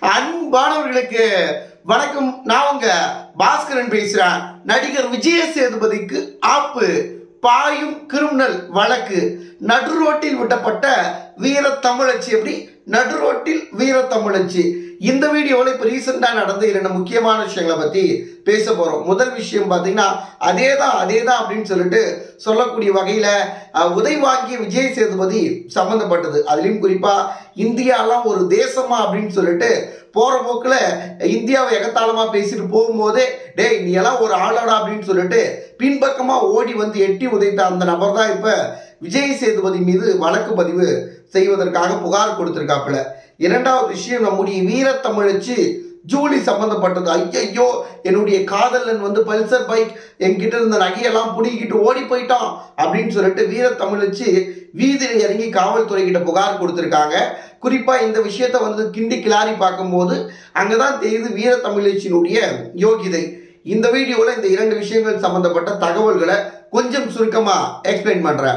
அன்பானவர்களுக்கு வணக்கம் நான் உங்க பாஸ்கரன் பேசுறேன் நடிகர் விஜய சேதுபதிக்கு ஆப்பு பாயும் கிரிமினல் வழக்கு நடுரோட்டில் விட்டப்பட்ட வீர தமிழச்சி எப்படி நடுரோட்டில் வீர தமிழச்சி இந்த வீடியோவில் இப்போ ரீசெண்டாக நடந்த இரண்டு முக்கியமான விஷயங்களை பற்றி பேச போகிறோம் முதல் விஷயம் பார்த்தீங்கன்னா அதே தான் அதே தான் அப்படின்னு சொல்லிட்டு சொல்லக்கூடிய வகையில் உதவி வாங்கிய விஜய் சேதுபதி சம்மந்தப்பட்டது அதுலேயும் குறிப்பாக இந்தியாலாம் ஒரு தேசமா அப்படின்னு சொல்லிட்டு போகிற போக்கில் இந்தியாவை எகத்தாளமாக பேசிட்டு போகும்போதே டேய் நீ எல்லாம் ஒரு ஆளடா அப்படின்னு சொல்லிட்டு பின்பக்கமாக ஓடி வந்து எட்டி உதைத்த அந்த நபர் தான் இப்போ விஜய் சேதுபதி மீது வழக்கு பதிவு செய்வதற்காக புகார் கொடுத்திருக்காப்புல இரண்டாவது விஷயம் நம்முடைய வீரத்தமிழச்சு ஜூலி சம்பந்தப்பட்டது ஐயையோ என்னுடைய காதலன் வந்து பல்சர் பைக் என்கிட்ட இருந்த நகையெல்லாம் புடிங்கிட்டு ஓடி போயிட்டான் அப்படின்னு சொல்லிட்டு வீரத்தமிழச்சு வீதியில் இறங்கி காவல்துறை கிட்ட புகார் கொடுத்துருக்காங்க குறிப்பா இந்த விஷயத்த வந்து கிண்டி கிளாரி பார்க்கும்போது அங்கதான் தெரியுது வீரத்தமிழச்சினுடைய யோகிதை இந்த வீடியோவில் இந்த இரண்டு விஷயங்கள் சம்பந்தப்பட்ட தகவல்களை கொஞ்சம் சுருக்கமா எக்ஸ்பிளைன் பண்றேன்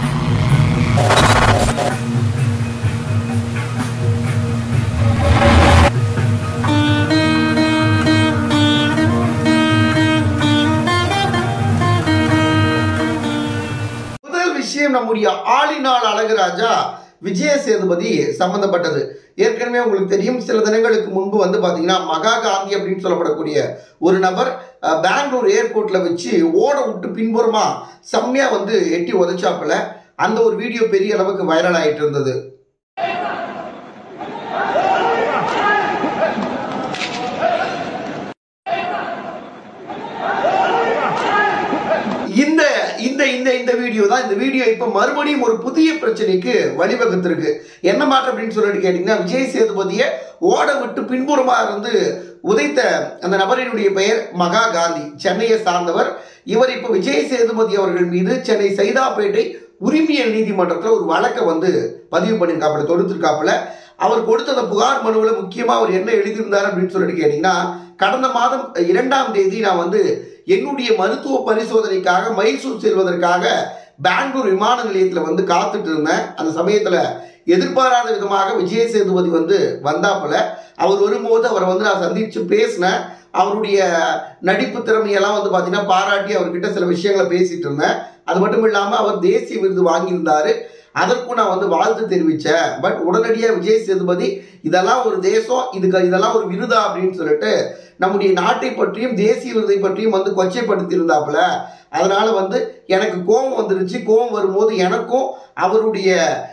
முதல் விஷயம் நம்முடைய ஆளினால் அழகுராஜா விஜய சேதுபதி சம்பந்தப்பட்டது ஏற்கனவே உங்களுக்கு தெரியும் சில தினங்களுக்கு முன்பு வந்து பாத்தீங்கன்னா மகா காந்தி அப்படின்னு சொல்லப்படக்கூடிய ஒரு நபர் அஹ், பெங்களூர் ஏர்போர்ட்ல வச்சு ஓட விட்டு பின்புறமா செம்மையா வந்து எட்டி உதைச்சாப்புல அந்த ஒரு வீடியோ பெரிய அளவுக்கு வைரல் ஆயிட்டு இருந்தது இந்த இந்த இந்த இந்த வீடியோ தான் இந்த வீடியோ இப்போ மறுபடியும் ஒரு புதிய பிரச்சனைக்கு வழிவகுத்திருக்கு என்ன மாற்றம் அப்படின்னு சொல்லிட்டு கேட்டிங்கன்னா விஜய் சேதுபதியை ஓட விட்டு பின்புறமாக இருந்து உதைத்த அந்த நபரினுடைய பெயர் மகா காந்தி சென்னையை சார்ந்தவர் இவர் இப்போ விஜய் சேதுபதி அவர்கள் மீது சென்னை சைதாப்பேட்டை உரிமையல் நீதிமன்றத்தில் ஒரு வழக்கை வந்து பதிவு பண்ணியிருக்காப்புல தொடுத்திருக்காப்புல அவர் கொடுத்த அந்த புகார் மனுவில் முக்கியமாக அவர் என்ன எழுதியிருந்தார் அப்படின்னு சொல்லிட்டு கேட்டிங்கன்னா கடந்த மாதம் இரண்டாம் தேதி நான் வந்து என்னுடைய மருத்துவ பரிசோதனைக்காக மைசூர் செல்வதற்காக பெங்களூர் விமான நிலையத்தில் வந்து காத்துட்டு இருந்தேன் அந்த சமயத்தில் எதிர்பாராத விதமாக விஜய சேதுபதி வந்து வந்தாப்புல அவர் வரும்போது அவரை வந்து நான் சந்திச்சு பேசினேன் அவருடைய நடிப்பு திறமையெல்லாம் வந்து பார்த்தீங்கன்னா பாராட்டி அவர்கிட்ட சில விஷயங்களை பேசிட்டு இருந்தேன் அது மட்டும் இல்லாமல் அவர் தேசிய விருது வாங்கியிருந்தாரு அதற்கும் நான் வந்து வாழ்த்து தெரிவித்தேன் பட் உடனடியாக விஜய் சேதுபதி இதெல்லாம் ஒரு தேசம் இதுக்கு இதெல்லாம் ஒரு விருதா அப்படின்னு சொல்லிட்டு நம்முடைய நாட்டை பற்றியும் தேசிய விருதை பற்றியும் வந்து கொச்சைப்படுத்தி இருந்தாப்புல அதனால வந்து எனக்கு கோபம் வந்துருச்சு கோபம் வரும்போது எனக்கும் அவருடைய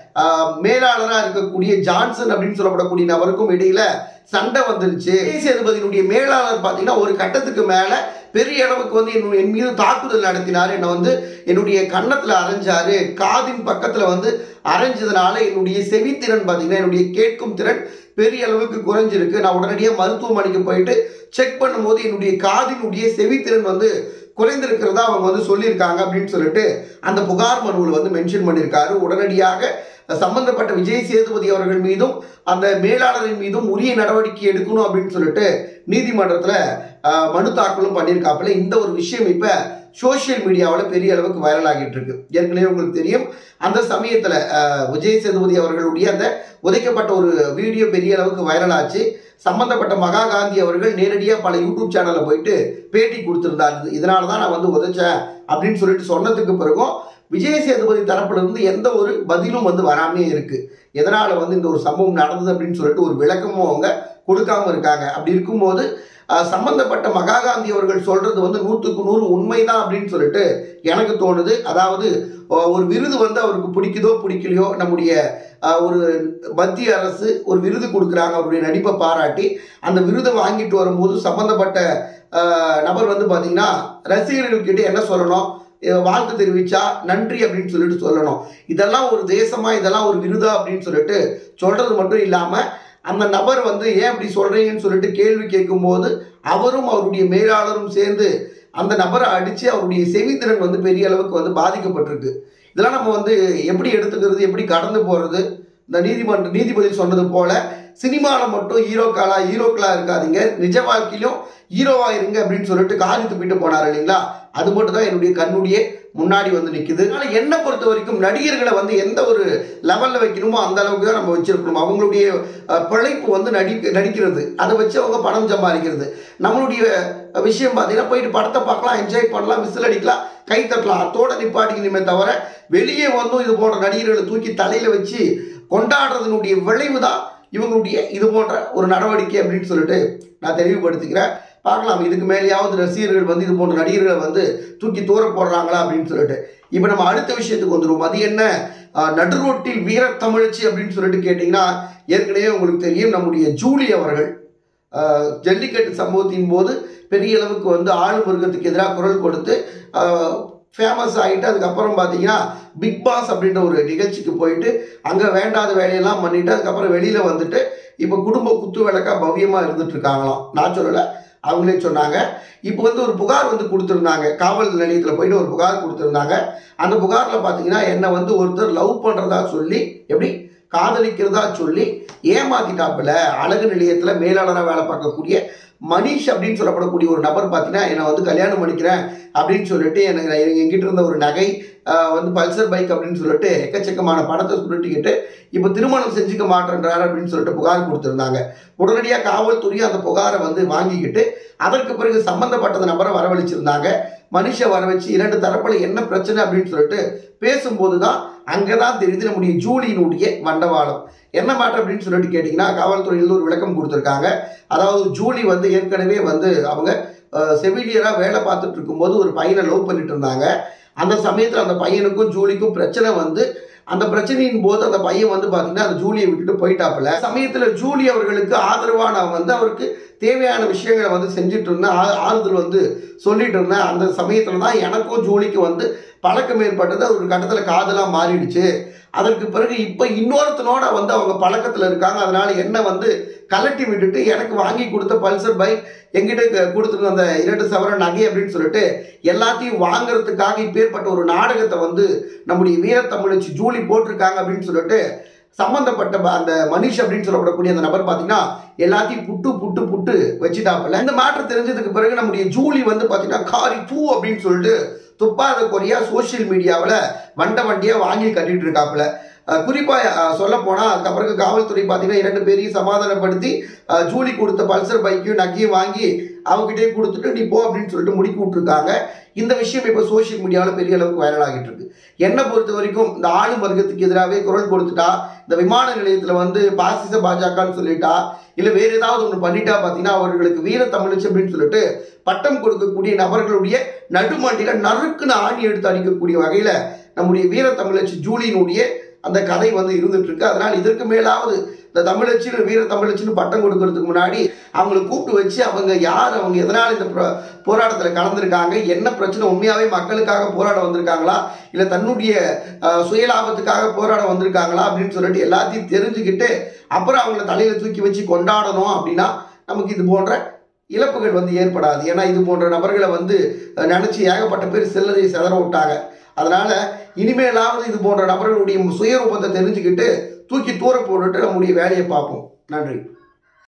மேலாளராக இருக்கக்கூடிய ஜான்சன் அப்படின்னு சொல்லப்படக்கூடிய நபருக்கும் இடையில சண்டை வந்துருச்சு விஜய் சேதுபதியினுடைய மேலாளர் பார்த்தீங்கன்னா ஒரு கட்டத்துக்கு மேலே பெரிய அளவுக்கு வந்து என் என் மீது தாக்குதல் நடத்தினார் என்னை வந்து என்னுடைய கன்னத்தில் அரைஞ்சாரு காதின் பக்கத்தில் வந்து அரைஞ்சதுனால என்னுடைய செவித்திறன் பார்த்தீங்கன்னா என்னுடைய கேட்கும் திறன் பெரிய அளவுக்கு குறைஞ்சிருக்கு நான் உடனடியாக மருத்துவமனைக்கு போயிட்டு செக் பண்ணும்போது என்னுடைய காதினுடைய செவித்திறன் வந்து குறைந்திருக்கிறதா அவங்க வந்து சொல்லியிருக்காங்க அப்படின்னு சொல்லிட்டு அந்த புகார் மனுவில் வந்து மென்ஷன் பண்ணியிருக்காரு உடனடியாக சம்பந்தப்பட்ட விஜய் சேதுபதி அவர்கள் மீதும் அந்த மேலாளரின் மீதும் உரிய நடவடிக்கை எடுக்கணும் அப்படின்னு சொல்லிட்டு நீதிமன்றத்தில் மனு தாக்கலும் பண்ணியிருக்காப்புல இந்த ஒரு விஷயம் இப்போ சோஷியல் மீடியாவில் பெரிய அளவுக்கு வைரல் ஆகிட்டு இருக்கு ஏற்கனவே உங்களுக்கு தெரியும் அந்த சமயத்தில் விஜய் சேதுபதி அவர்களுடைய அந்த உதைக்கப்பட்ட ஒரு வீடியோ பெரிய அளவுக்கு வைரல் ஆச்சு சம்பந்தப்பட்ட மகா காந்தி அவர்கள் நேரடியாக பல யூடியூப் சேனலில் போயிட்டு பேட்டி கொடுத்துருந்தாரு இதனால தான் நான் வந்து உதைச்சேன் அப்படின்னு சொல்லிட்டு சொன்னதுக்கு பிறகும் விஜய் சேதுபதி தரப்புல இருந்து எந்த ஒரு பதிலும் வந்து வராமே இருக்கு எதனால வந்து இந்த ஒரு சம்பவம் நடந்தது அப்படின்னு சொல்லிட்டு ஒரு விளக்கமும் அவங்க கொடுக்காம இருக்காங்க அப்படி இருக்கும்போது அஹ், சம்பந்தப்பட்ட மகா காந்தி அவர்கள் சொல்றது வந்து நூற்றுக்கு நூறு உண்மைதான் அப்படின்னு சொல்லிட்டு எனக்கு தோணுது அதாவது அஹ், ஒரு விருது வந்து அவருக்கு பிடிக்குதோ பிடிக்கலையோ நம்முடைய அஹ், ஒரு மத்திய அரசு ஒரு விருது கொடுக்குறாங்க அவருடைய நடிப்பை பாராட்டி அந்த விருதை வாங்கிட்டு வரும்போது சம்பந்தப்பட்ட அஹ், நபர் வந்து பார்த்தீங்கன்னா ரசிகர்கள் கிட்ட என்ன சொல்லணும் அஹ், வாழ்த்து தெரிவிச்சா நன்றி அப்படின்னு சொல்லிட்டு சொல்லணும் இதெல்லாம் ஒரு தேசமா இதெல்லாம் ஒரு விருதா அப்படின்னு சொல்லிட்டு சொல்றது மட்டும் இல்லாம அந்த நபர் வந்து ஏன் இப்படி சொல்றீங்கன்னு சொல்லிட்டு கேள்வி கேட்கும்போது அவரும் அவருடைய மேலாளரும் சேர்ந்து அந்த நபரை அடிச்சு அவருடைய செவித்திறன் வந்து பெரிய அளவுக்கு வந்து பாதிக்கப்பட்டிருக்கு இதெல்லாம் நம்ம வந்து எப்படி எடுத்துக்கிறது எப்படி கடந்து போறது இந்த நீதிமன்ற நீதிபதி சொன்னது போல சினிமாவில் மட்டும் ஹீரோக்களா ஹீரோக்களா இருக்காதீங்க நிஜ வாழ்க்கையிலும் ஹீரோவா இருங்க அப்படின்னு சொல்லிட்டு காரி துப்பிட்டு போனார் இல்லைங்களா அது மட்டும் தான் என்னுடைய கண்ணுடைய முன்னாடி வந்து நிக்குது அதனால என்னை பொறுத்த வரைக்கும் நடிகர்களை வந்து எந்த ஒரு லெவல்ல வைக்கணுமோ அந்த அளவுக்கு தான் நம்ம வச்சிருக்கணும் அவங்களுடைய அஹ், பிழைப்பு வந்து நடி நடிக்கிறது அதை வச்சு அவங்க பணம் சம்பாதிக்கிறது நம்மளுடைய விஷயம் பார்த்தீங்கன்னா போயிட்டு படத்தை பார்க்கலாம் என்ஜாய் பண்ணலாம் விசில் அடிக்கலாம் கை தட்டலாம் அத்தோட நிப்பாட்டிக்கணுமே தவிர வெளியே வந்தும் இது போன்ற நடிகர்களை தூக்கி தலையில வச்சு கொண்டாடுறதுனுடைய விளைவு தான் இவங்களுடைய இது போன்ற ஒரு நடவடிக்கை அப்படின்னு சொல்லிட்டு நான் தெளிவுபடுத்திக்கிறேன் பார்க்கலாம் இதுக்கு மேலேயாவது ரசிகர்கள் வந்து இது போன்ற நடிகர்களை வந்து தூக்கி தூர போடுறாங்களா அப்படின்னு சொல்லிட்டு இப்போ நம்ம அடுத்த விஷயத்துக்கு வந்துடுவோம் அது என்ன ஆஹ், நடுரோட்டில் வீர தமிழச்சி அப்படின்னு சொல்லிட்டு கேட்டிங்கன்னா ஏற்கனவே உங்களுக்கு தெரியும் நம்முடைய ஜூலி அவர்கள் ஆஹ், ஜல்லிக்கட்டு சம்பவத்தின் போது பெரிய அளவுக்கு வந்து ஆளு மிருகத்துக்கு எதிராக குரல் கொடுத்து ஃபேமஸ் ஆகிட்டு அதுக்கப்புறம் பார்த்தீங்கன்னா பிக் பாஸ் அப்படின்ற ஒரு நிகழ்ச்சிக்கு போயிட்டு அங்கே வேண்டாத வேலையெல்லாம் பண்ணிட்டு அதுக்கப்புறம் வெளியில் வந்துட்டு இப்போ குடும்ப குத்து விளக்கா பவ்யமாக இருந்துட்டு இருக்காங்களாம் நான் சொல்லலை அவங்களே சொன்னாங்க இப்போ வந்து ஒரு புகார் வந்து கொடுத்துருந்தாங்க காவல் நிலையத்தில் போயிட்டு ஒரு புகார் கொடுத்துருந்தாங்க அந்த புகாரில் பார்த்தீங்கன்னா என்னை வந்து ஒருத்தர் லவ் பண்ணுறதா சொல்லி எப்படி காதலிக்கிறதா சொல்லி ஏமாத்திட்டாப்புல அழகு நிலையத்தில் மேலாளராக வேலை பார்க்கக்கூடிய மனிஷ் அப்படின்னு சொல்லப்படக்கூடிய ஒரு நபர் பார்த்தீங்கன்னா என்னை வந்து கல்யாணம் பண்ணிக்கிறேன் அப்படின்னு சொல்லிட்டு எனக்கு என்கிட்ட இருந்த ஒரு நகை ஆஹ், வந்து பல்சர் பைக் அப்படின்னு சொல்லிட்டு எக்கச்சக்கமான பணத்தை சுருட்டிக்கிட்டு இப்போ திருமணம் செஞ்சுக்க மாட்டேன்றாரு அப்படின்னு சொல்லிட்டு புகார் கொடுத்துருந்தாங்க உடனடியாக காவல்துறை அந்த புகாரை வந்து வாங்கிக்கிட்டு அதற்கு பிறகு சம்பந்தப்பட்ட நபரை வரவழைச்சிருந்தாங்க மனுஷ வர வச்சு இரண்டு தரப்புல என்ன பிரச்சனை அப்படின்னு சொல்லிட்டு பேசும்போது தான் அங்கே தான் தெரியுது நம்முடைய ஜூலியினுடைய வண்டவாளம் என்ன மேட்டர் அப்படின்னு சொல்லிட்டு கேட்டிங்கன்னா காவல்துறையில் ஒரு விளக்கம் கொடுத்துருக்காங்க அதாவது ஜூலி வந்து ஏற்கனவே வந்து அவங்க செவிலியராக வேலை பார்த்துட்டு இருக்கும்போது ஒரு பையனை லவ் பண்ணிட்டு இருந்தாங்க அந்த சமயத்தில் அந்த பையனுக்கும் ஜூலிக்கும் பிரச்சனை வந்து அந்த பிரச்சனையின் போது அந்த பையன் வந்து பார்த்தீங்கன்னா அந்த ஜூலியை விட்டுட்டு போயிட்டாப்புல சமயத்தில் ஜூலி அவர்களுக்கு ஆதரவாக நான் வந்து அவருக்கு தேவையான விஷயங்களை வந்து செஞ்சுட்டு இருந்தேன் ஆ- ஆறுதல் வந்து சொல்லிட்டு இருந்தேன் அந்த சமயத்தில் தான் எனக்கும் ஜூலிக்கும் வந்து பழக்கம் ஏற்பட்டது அது ஒரு கட்டத்தில் காதலாக மாறிடுச்சு அதற்கு பிறகு இப்போ இன்னொருத்தனோட வந்து அவங்க பழக்கத்தில் இருக்காங்க அதனால என்ன வந்து கலட்டி விட்டுட்டு எனக்கு வாங்கி கொடுத்த பல்சர் பைக் எங்கிட்ட க- கொடுத்துருந்த அந்த இரண்டு சவர நகை அப்படின்னு சொல்லிட்டு எல்லாத்தையும் வாங்குறதுக்காக இப்பேற்பட்ட ஒரு நாடகத்தை வந்து நம்முடைய வீரத்தமிழச்சி ஜூலி போட்டிருக்காங்க அப்படின்னு சொல்லிட்டு சம்பந்தப்பட்ட ப- அந்த மனிஷ் அப்படின்னு சொல்லப்படக்கூடிய அந்த நபர் பார்த்தீங்கன்னா எல்லாத்தையும் புட்டு புட்டு புட்டு வச்சுட்டாப்புல இந்த மேட்டர் தெரிஞ்சதுக்கு பிறகு நம்முடைய ஜூலி வந்து பார்த்தீங்கன்னா காரி தூ அப்படின்னு சொல்லிட்டு துப்பாத குறையா சோஷியல் மீடியாவில் வண்ட வண்டியாக வாங்கி கட்டிட்டு இருக்காப்புல குறிப்பாக சொல்ல போனால் அதுக்கப்புறம் காவல்துறை பார்த்தீங்கன்னா இரண்டு பேரையும் சமாதானப்படுத்தி அஹ், ஜூலி கொடுத்த பல்சர் பைக்கையும் நகையும் வாங்கி அவங்ககிட்டயே கொடுத்துட்டு நீ போ அப்படின்னு சொல்லிட்டு முடிக்கி விட்டுருக்காங்க இந்த விஷயம் இப்போ சோஷியல் மீடியாவில் பெரிய அளவுக்கு வைரல் ஆகிட்டு இருக்கு என்னை பொறுத்த வரைக்கும் இந்த ஆளும் வர்க்கத்துக்கு எதிராகவே குரல் கொடுத்துட்டா இந்த விமான நிலையத்தில் வந்து பாசிச பாஜகன்னு சொல்லிட்டா இல்லை வேற ஏதாவது ஒன்று பண்ணிட்டா பார்த்தீங்கன்னா அவர்களுக்கு வீர தமிழச்சி அப்படின்னு சொல்லிட்டு பட்டம் கொடுக்கக்கூடிய நபர்களுடைய நடுமண்டியில் நறுக்குன்னு ஆணி எடுத்து அடிக்கக்கூடிய வகையில் நம்முடைய வீர தமிழச்சி ஜூலியினுடைய அந்த கதை வந்து இருந்துட்டு இருக்கு அதனால் இதற்கு மேலாவது இந்த தமிழச்சின்னு வீர தமிழச்சின்னு பட்டம் கொடுக்கறதுக்கு முன்னாடி அவங்களை கூப்பிட்டு வச்சு அவங்க யார் அவங்க எதனால் இந்த போ- போராட்டத்தில் கலந்துருக்காங்க என்ன பிரச்சனை உண்மையாகவே மக்களுக்காக போராட வந்திருக்காங்களா இல்லை தன்னுடைய அஹ், சுயலாபத்துக்காக போராட வந்திருக்காங்களா அப்படின்னு சொல்லிட்டு எல்லாத்தையும் தெரிஞ்சுக்கிட்டு அப்புறம் அவங்கள தலையில் தூக்கி வச்சு கொண்டாடணும் அப்படின்னா நமக்கு இது போன்ற இழப்புகள் வந்து ஏற்படாது ஏன்னா இது போன்ற நபர்களை வந்து அஹ், நினைச்சு ஏகப்பட்ட பேர் சில்லறை செதற விட்டாங்க அதனால இனிமேலாவது இது போன்ற நபர்களுடைய சுயரூபத்தை தெரிஞ்சுக்கிட்டு தூக்கி தூர போட்டுட்டு நம்முடைய வேலையை பார்ப்போம் நன்றி